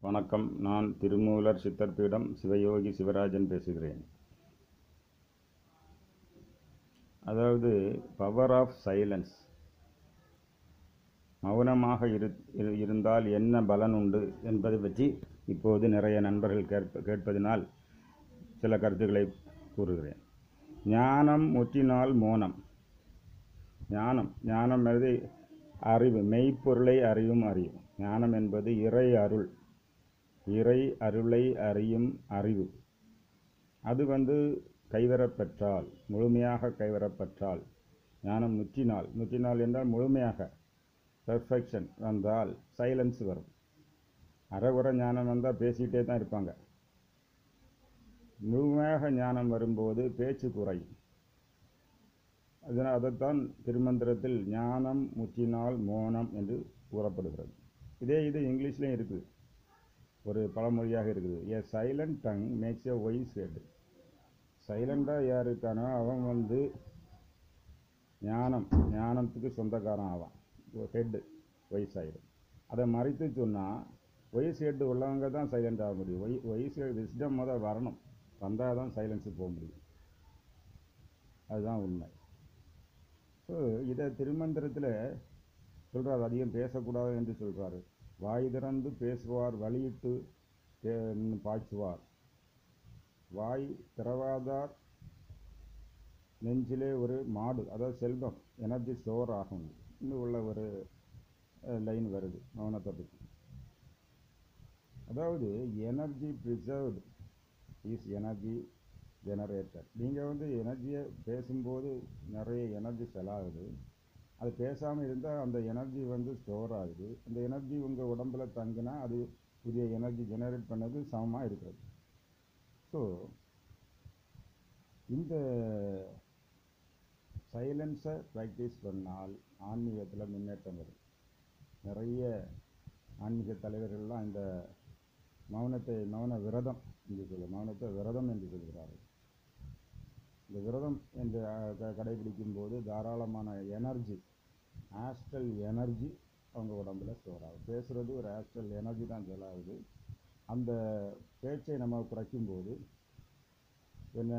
வணக்கம் நான் திருமூலர் சித்தர் பீடம் சிவயோகி சிவராஜன் பேசுகிறேன் அதாவது பவர் ஆஃப் சைலன்ஸ் மௌனமாக இரு இரு- இருந்தால் என்ன பலன் உண்டு என்பதை பற்றி இப்போது நிறைய நண்பர்கள் கேட்ப கேட்பதினால் சில கருத்துக்களை கூறுகிறேன் ஞானம் முற்றினால் மோனம் ஞானம் ஞானம் என்பது அறிவு மெய்ப்பொருளை அறியும் அறிவு ஞானம் என்பது இறை அருள் இறை அருளை அறியும் அறிவு அது வந்து கைவரப்பெற்றால் முழுமையாக கைவரப்பெற்றால் ஞானம் நுற்றினால் நுற்றினால் என்றால் முழுமையாக பெர்ஃபெக்ஷன் வந்தால் சைலன்ஸ் வரும் அறகுற ஞானம் வந்தால் பேசிகிட்டே தான் இருப்பாங்க முழுமையாக ஞானம் வரும்போது பேச்சு குறையும் அதனால் அதைத்தான் திருமந்திரத்தில் ஞானம் முற்றினால் மோனம் என்று கூறப்படுகிறது இதே இது இங்கிலீஷ்லேயும் இருக்குது ஒரு பழமொழியாக இருக்குது a silent tongue makes a wise head சைலண்டாக யார் இருக்கானோ அவன் வந்து ஞானம் ஞானத்துக்கு சொந்தக்காரன் ஆவான் ஹெட்டு வயசு ஆயிடும் அதை மறைத்து சொன்னால் வயசு ஹெட்டு உள்ளவங்க தான் சைலண்ட் ஆக முடியும் ஒய் வயசு விஸ்டம் முதல் வரணும் வந்தால் தான் சைலன்ஸுக்கு போக முடியும் அதுதான் உண்மை ஸோ இதை திருமந்திரத்தில் சொல்கிறார் அதிகம் பேசக்கூடாது என்று சொல்கிறாரு வாய் திறந்து பேசுவார் வழியிட்டு பே- பாய்ச்சுவார் வாய் திறவாதார் நெஞ்சிலே ஒரு மாடு அதாவது செல்வம் எனர்ஜி ஸ்டோர் ஆகும் இன்னும் உள்ள ஒரு லைன் வருது மௌனத்தை பற்றி அதாவது energy preserved is energy generator நீங்கள் வந்து எனர்ஜியை பேசும்போது நிறைய எனர்ஜி செலாகுது அது பேசாமல் இருந்தால் அந்த எனர்ஜி வந்து ஸ்டோர் ஆகுது அந்த எனர்ஜி உங்கள் உடம்புல தங்கினா அது புதிய எனர்ஜி ஜெனரேட் பண்ணது சமமாக இருக்கிறது ஸோ இந்த சைலன்ஸை ப்ராக்டிஸ் பண்ணால் ஆன்மீகத்தில் முன்னேற்றம் வரும் நிறைய ஆன்மீக தலைவர்கள்லாம் இந்த மௌனத்தை மௌன விரதம் என்று சொல்ல மௌனத்தை விரதம் என்று சொல்கிறார்கள் இந்த விரதம் என்று அஹ், க- கடைபிடிக்கும் போது தாராளமான எனர்ஜி ஆஸ்ட்ரல் எனர்ஜி அவங்க உடம்புல ஸ்டோர் ஆகும் பேசுகிறது ஒரு ஆஸ்ட்ரல் எனர்ஜி தான் செலாகுது அந்த பேச்சை நம்ம குறைக்கும்போது என்ன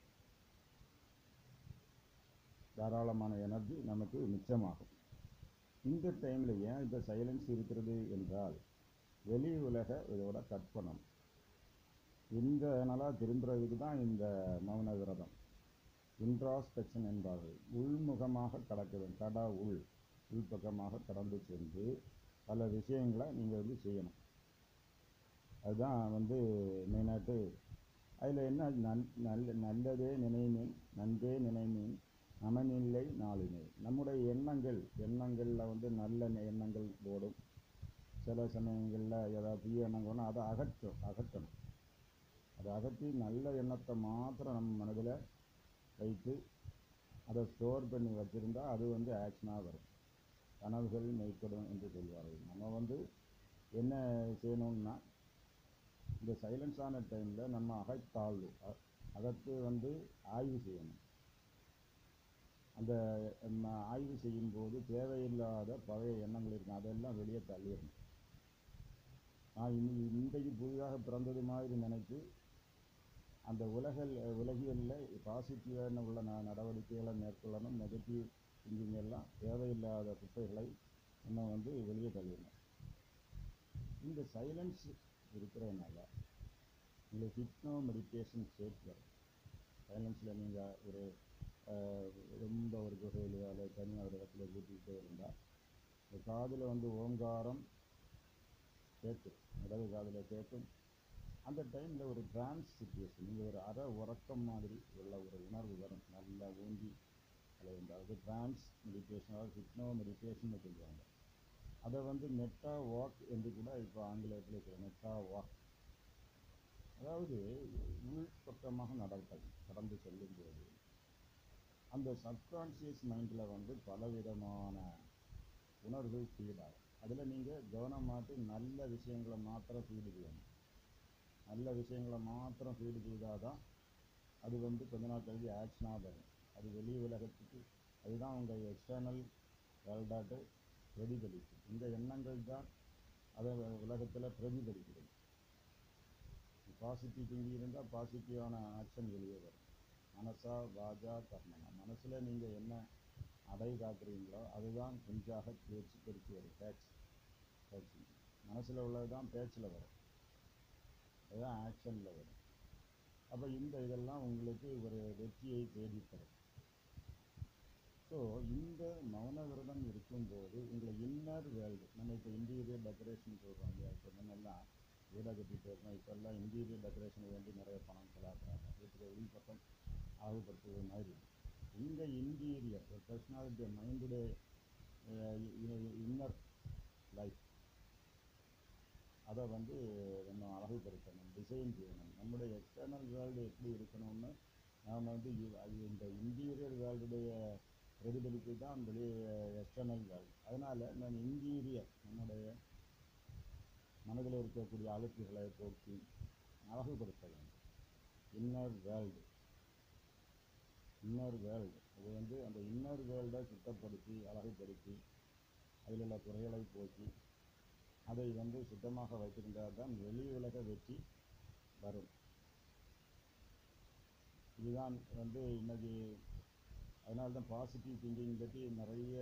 தாராளமான எனர்ஜி நமக்கு மிச்சமாகும் இந்த டைமில் ஏன் இந்த சைலன்ஸ் இருக்கிறது என்றால் வெளி உலக இதோட கட் பண்ணணும் இந்த நாளாக திரும்புறதுக்கு தான் இந்த மௌன விரதம் இன்ட்ராஸ்பெக்ஷன் என்பார்கள் உள்முகமாக கடக்க வேண்டும் கடா உள் உள்பக்கமாக கடந்து சென்று பல விஷயங்களை நீங்கள் வந்து செய்யணும் அதுதான் வந்து மெயினாட்டு அதில் என்ன நல் நல்ல நல்லதே நினைமீன் நன்றே நினைமீன் நமனில்லை நாளினை நம்முடைய எண்ணங்கள் எண்ணங்களில் வந்து நல்ல எண்ணங்கள் ஓடும் சில சமயங்களில் ஏதாவது தீய எண்ணங்கள்னா அதை அகற்றும் அகற்றணும் அதை அகற்றி நல்ல எண்ணத்தை மாத்திரம் நம்ம மனதில் வைத்து அதை ஸ்டோர் பண்ணி வச்சுருந்தா அது வந்து ஆக்ஷனாக வரும் கனவுகள் மெய்ப்படும் என்று சொல்வார்கள் நம்ம வந்து என்ன செய்யணும்னா இந்த சைலன்ஸான டைமில் நம்ம அகத்தாழ்வு அ- அகத்து வந்து ஆய்வு செய்யணும் அந்த நம்ம ஆய்வு செய்யும்போது தேவையில்லாத பழைய எண்ணங்கள் இருக்கும் அதெல்லாம் வெளியே தள்ளிடணும் நான் இன்னைக்கு இன்றைக்கு புதிதாக பிறந்தது மாதிரி நினைத்து அந்த உலகில் உலகியலில் பாசிட்டிவான உள்ள ந நடவடிக்கைகளை மேற்கொள்ளணும் நெகட்டிவ் திங்கிங் எல்லாம் தேவையில்லாத குப்பைகளை நம்ம வந்து வெளியே தள்ளிடணும் இந்த சைலன்ஸ் இருக்கிறதுனால உங்களுக்கு ஹிப்னோ மெடிடேஷன் ஸ்டேட் வரும் சைலன்ஸில் நீங்கள் ஒரு அஹ், ரொம்ப ஒரு குகையிலையோ அல்லது தனியாக ஒரு இடத்துல கூட்டிகிட்டே இருந்தால் இந்த காதில் வந்து ஓங்காரம் கேட்கும் இடது காதில் கேட்கும் அந்த டைமில் ஒரு டிரான்ஸ் சுச்சுவேஷன் நீங்கள் ஒரு அற உறக்கம் மாதிரி உள்ள ஒரு உணர்வு வரும் நல்லா ஊங்கி அல்லது அது டிரான்ஸ் மெடிடேஷன் அதாவது ஹிப்னோ மெடிடேஷன் சொல்லுவாங்க அதை வந்து மெட்டா வாக் என்று கூட இப்போ ஆங்கிலத்தில் இருக்கிற மெட்டா வாக் அதாவது உள்பக்கமாக நடப்பது கடந்து செல்லும்போது அந்த சப்கான்ஷியஸ் மைண்டில் வந்து பலவிதமான உணர்வுகள் ஃபீட் ஆகும் அதில் நீங்கள் கவனமாட்டு நல்ல விஷயங்களை மாத்திரம் ஃபீடு செய்யணும் நல்ல விஷயங்களை மாத்திரம் ஃபீடு செய்தால் தான் அது வந்து கொஞ்ச நாள் கழிஞ்சு ஆக்ஷனாக வரும் அது வெளி உலகத்துக்கு அதுதான் உங்கள் எக்ஸ்டர்னல் வேர்ல்டாட்டு பிரதிபலிக்கும் இந்த எண்ணங்கள் தான் அதை உலகத்தில் பிரதிபலிக்கிறது பாசிட்டிவ் திங்கிங் இருந்தால் பாசிட்டிவான ஆக்ஷன் வெளியே வரும் மனசா வாஜா கர்மனா மனசில் நீங்கள் என்ன அடை காக்குறீங்களோ அதுதான் குஞ்சாக பேச்சு பெருக்கி வரும் பேச்சு பேச்சு மனசில் உள்ளது தான் பேச்சில் வரும் அதுதான் ஆக்ஷனில் வரும் அப்போ இந்த இதெல்லாம் உங்களுக்கு ஒரு வெற்றியை தேடித்தரும் ஸோ இந்த மௌன விரதம் இருக்கும்போது உங்களை இன்னர் வேர்ல்டு நம்ம இப்போ இன்டீரியர் டெக்கரேஷன் சொல்கிறோம் இல்லையா இப்போ முன்னெல்லாம் வீடை கட்டிட்டு இருக்கோம் இப்போல்லாம் இன்டீரியர் டெக்கரேஷன் வேண்டி நிறைய பணம் செலவாக்குறாங்க வீட்டுக்கு உள்பக்கம் அழகுபடுத்துவது மாதிரி இந்த இன்டீரியர் ஒரு பர்சனாலிட்டி மைண்டுடைய இன்னர் லைஃப் அதை வந்து நம்ம அழகுபடுத்தணும் டிசைன் செய்யணும் நம்முடைய எக்ஸ்டர்னல் வேர்ல்டு எப்படி இருக்கணும்னு நாம் வந்து இ- அது இந்த இன்டீரியர் வேர்ல்டுடைய பிரதிபலிப்பு தான் வெளியே எக்ஸ்டர்னல் வேர்ல்டு அதனால் நம்ம இன்டீரியர் நம்முடைய மனதில் இருக்கக்கூடிய அழுக்குகளை போக்கி அழகுபடுத்த வேண்டும் இன்னர் வேர்ல்டு இன்னர் வேர்ல்டு அது வந்து அந்த இன்னர் வேர்ல்டை சுத்தப்படுத்தி அழகுபடுத்தி அதில் உள்ள குறைகளை போக்கி அதை வந்து சுத்தமாக வைத்திருந்தால் தான் வெளி உலக வெற்றி வரும் இதுதான் வந்து இன்னைக்கு அதனால தான் பாசிட்டிவ் திங்கிங் பற்றி நிறைய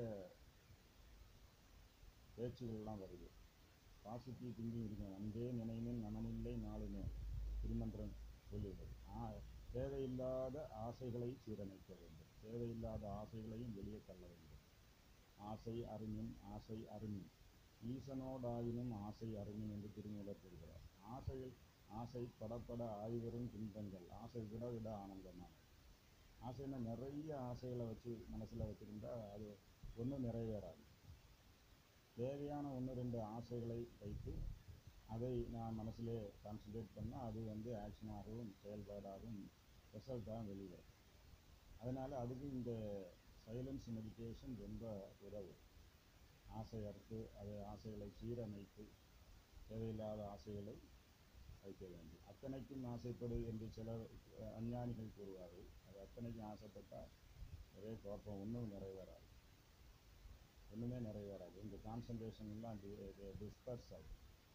பேச்சுகள்லாம் வருது பாசிட்டிவ் திங்கிங் இருக்கணும் அன்பே நினைவின் மனமில்லை நாளுமே திருமன்றம் சொல்லுகிறது ஆ தேவையில்லாத ஆசைகளை சீரமைக்க வேண்டும் தேவையில்லாத ஆசைகளையும் வெளியே தள்ள வேண்டும் ஆசை அருமின் ஆசை அருமின் ஈசனோடாயினும் ஆசை அருமின் என்று திருமூலர் கூறுகிறார் ஆசையில் ஆசை படப்பட ஆய்வரும் துன்பங்கள் ஆசை விட விட ஆனந்தமானது ஆசைன்னா நிறைய ஆசைகளை வச்சு மனசில் வச்சுருந்தா அது ஒன்றும் நிறைவேறாது தேவையான ஒன்று ரெண்டு ஆசைகளை வைத்து அதை நான் மனசிலே கான்சன்ட்ரேட் பண்ணால் அது வந்து ஆக்ஷனாகவும் செயல்பாடாகவும் ரிசல்ட்டாகவும் வெளிவரும் அதனால் அதுக்கு இந்த சைலன்ஸ் மெடிடேஷன் ரொம்ப உதவும் ஆசை அறுத்து அதை ஆசைகளை சீரமைத்து தேவையில்லாத ஆசைகளை வைக்க வேண்டும் அத்தனைக்கும் ஆசைப்படு என்று சிலர் அஹ், அஞ்ஞானிகள் கூறுவார்கள் அது அத்தனைக்கும் ஆசைப்பட்டால் ஒரே குழப்பம் ஒன்றும் நிறைவேறாது ஒன்றுமே நிறைவேறாது இந்த கான்சன்ட்ரேஷன் எல்லாம் டிஸ்பர்ஸ் ஆகும்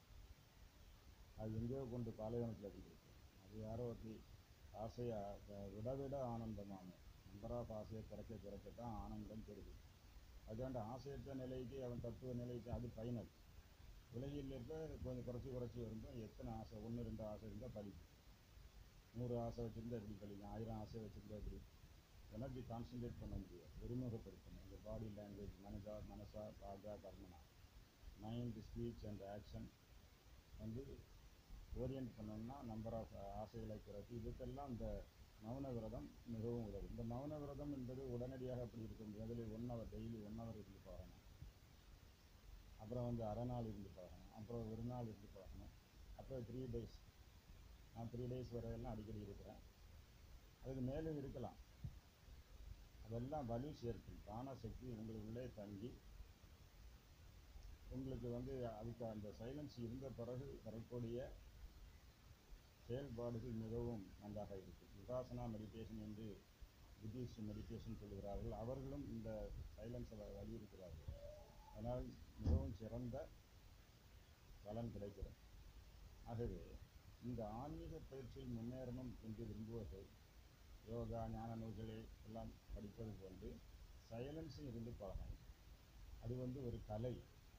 அது எங்கேயோ கொண்டு பாலைவனத்தில் இருக்கு அது யாரோ ஒருத்தி ஆசையை அஹ், விட விட ஆனந்தமான நம்பர் ஆஃப் ஆசையை குறைக்க குறைக்க தான் ஆனந்தம் பெருகும் அதுக்காண்ட ஆசையற்ற நிலைக்கு அவன் தத்துவ நிலைக்கு அது ஃபைனல் உலகில் இருக்க கொஞ்சம் குறைச்சி குறைச்சி வரும்போது எத்தனை ஆசை ஒன்று ரெண்டு ஆசை இருந்தால் பலிக்கும் நூறு ஆசை வச்சுருந்தா எப்படி பலிக்கும் ஆயிரம் ஆசை வச்சுருந்தா எப்படி எனர்ஜி கான்சன்ட்ரேட் பண்ண முடியாது ஒருமுகப்படுத்தணும் இந்த பாடி லாங்குவேஜ் மனதா மனசா பாகா கர்மனா மைண்ட் ஸ்பீச் அண்ட் ஆக்ஷன் வந்து ஓரியன்ட் பண்ணோம்னா நம்பர் ஆஃப் ஆசைகளை குறைச்சி இதுக்கெல்லாம் இந்த மௌன விரதம் மிகவும் உதவும் இந்த மௌன விரதம் என்பது உடனடியாக அப்படி இருக்க முடியாது அதில் one hour daily one hour இருந்து போகணும் அப்புறம் வந்து அரை நாள் இருந்து பார்க்கணும் அப்புறம் ஒரு நாள் இருந்து பார்க்கணும் அப்புறம் த்ரீ டேஸ் நான் த்ரீ டேஸ் வரையெல்லாம் அடிக்கடி இருக்கிறேன் அதுக்கு மேலும் இருக்கலாம் அதெல்லாம் வலு சேர்க்கும் தான சக்தி உங்களுக்குள்ளே தங்கி உங்களுக்கு வந்து அதுக்கு அந்த சைலன்ஸ் இருந்த பிறகு வரக்கூடிய செயல்பாடுகள் மிகவும் நன்றாக இருக்கும் விபாசனா மெடிடேஷன் என்று புத்திஸ்ட் மெடிடேஷன் சொல்லுகிறார்கள் அவர்களும் இந்த சைலன்ஸை வலியுறுத்துகிறார்கள் அதனால் மிகவும் சிறந்த பலன் கிடைக்கிறது ஆகவே இந்த ஆன்மீக பயிற்சியில் முன்னேறணும் என்று விரும்புவர்கள் யோகா ஞான நூல்களை எல்லாம் படிப்பது போன்று சைலன்ஸும் இருந்து பழகணும் அது வந்து ஒரு கலை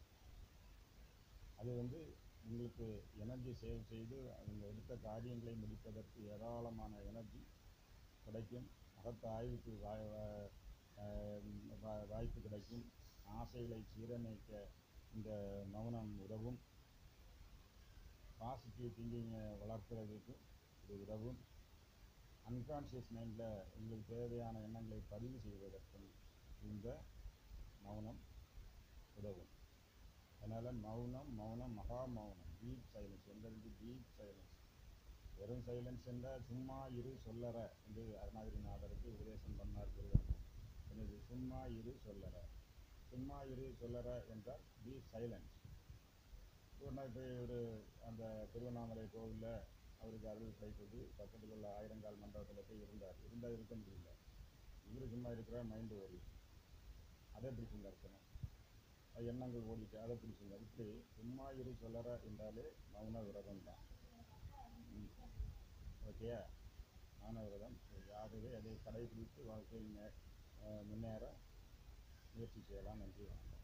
அது வந்து உங்களுக்கு எனர்ஜி சேவ் செய்து அவங்க எடுத்த காரியங்களை முடிப்பதற்கு ஏராளமான எனர்ஜி கிடைக்கும் அகத்த ஆய்வுக்கு வாய் வா- ஆஹ் வா- வாய்ப்பு கிடைக்கும் ஆசைகளை சீரமைக்க இந்த மௌனம் உதவும் பாசிட்டிவ் திங்கிங்கை வளர்க்கிறதுக்கு இது உதவும் அன்கான்ஷியஸ் மைண்டில் உங்களுக்கு தேவையான எண்ணங்களை பதிவு செய்வதற்கும் இந்த மௌனம் உதவும் அதனால் மௌனம் மௌனம் மகா மௌனம் டீப் சைலன்ஸ் எங்களுக்கு டீப் சைலன்ஸ் வெறும் சைலன்ஸ் என்றால் சும்மா இரு சொல்லற என்று அருணாகிரிநாதருக்கு உபதேசம் பண்ணார் குருவர் எனது சும்மா இரு சொல்லற சும்மா இரு சொல்லற என்றால் பி சைலன்ஸ் ஒரு நாள் போய் ஒரு அந்த திருவண்ணாமலை கோவிலில் அவருக்கு அருள் கிடைத்தது பக்கத்தில் உள்ள ஆயிரங்கால் மண்டபத்தில் போய் இருந்தார் இருந்தால் இருக்க முடியல இவர் சும்மா இருக்கிற மைண்டு ஓடி அதை எப்படி சொல்ல இருக்கணும் எண்ணங்கள் ஓடிட்டு அதை பிடிச்சிங்க இப்படி சும்மா இரு சொல்லற என்றாலே மௌன விரதம் தான் ஓகேயா மௌன விரதம் ஆகவே அதை கடைபிடித்து வாழ்க்கையில் மே- அஹ் முன்னேற முயற்சி செய்யலாம் நன்றி வணக்கம்